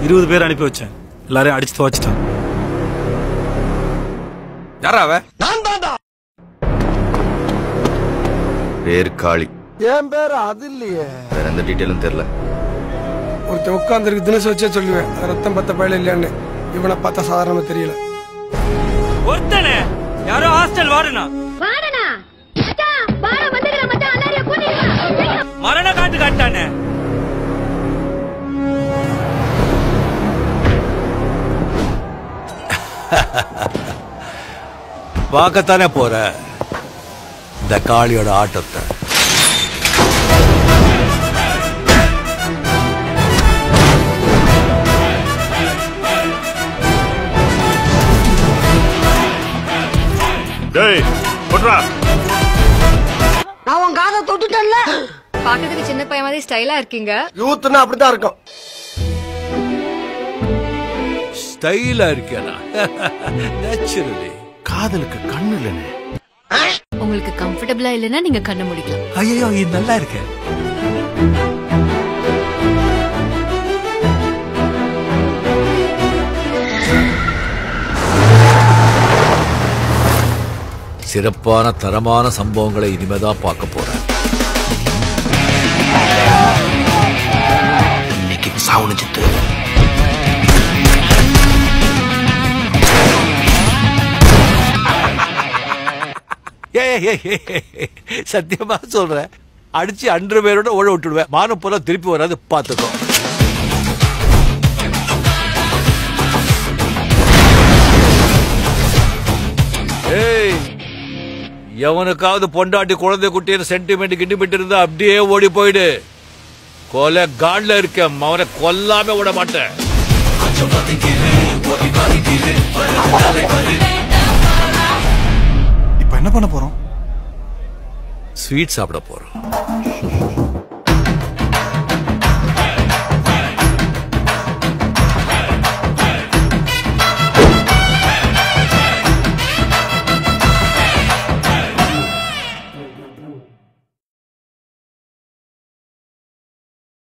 இருபது பேர் அனுப்பி வச்சேன் எல்லாரையும் அடிச்சு துவச்சிட்டான் யாரா அவ பேர் காளி என் பேர் அது இல்லையே வேற எந்த டீட்டெயிலும் தெரியல ஒருத்தன் உட்காந்துருக்கு தினசு வச்சே சொல்லுவேன் ரத்தம் பத்த பயல இல்லையான்னு இவனை பார்த்தா சாதாரணமா தெரியல ஒருத்தனே யாரோ ஹாஸ்டல் வாடனா வாடனா மச்சான் வாட வந்துடுற மச்சான் எல்லாரையும் கூட்டிட்டு மரண காட்டு காட்டானே பார்க்கத்தானே போற இந்த காளியோட ஆட்டத்தை டேய் போட்றா நான் உன் காதை தொட்டுட்டேன்ல பாக்கிறதுக்கு சின்ன பையன் மாதிரி ஸ்டைலா இருக்கீங்க யூத்னா அப்படித்தான் இருக்கும் ஸ்டைலா இருக்கேனா நேச்சுரலி காதலுக்கு கண்ணு இல்லனே உங்களுக்கு கம்ஃபர்டபிளா இல்லைன்னா நீங்க கண்ண முடிக்கலாம் ஐயோ இது நல்லா இருக்கு சிறப்பான தரமான சம்பவங்களை இனிமேதான் பார்க்க போறேன் இன்னைக்கு சாவுனு சித்து ஏய், ஏய், ஏய், ஏய், சத்தியமா சொல்றேன் அடிச்சு அன்று பேரோட ஓட விட்டுடுவேன் மானம் போல திருப்பி வராது பாத்துக்கோ ஏய் எவனுக்காவது பொண்டாட்டி குழந்தை குட்டின்னு சென்டிமெண்ட் கிண்டிமெண்ட் இருந்தா அப்படியே ஓடி போயிடு கொலை காட்ல இருக்கேன் அவனை கொல்லாம விட மாட்டேன் இப்ப என்ன பண்ண போறோம் ஸ்வீட் சாப்பிட போறோம்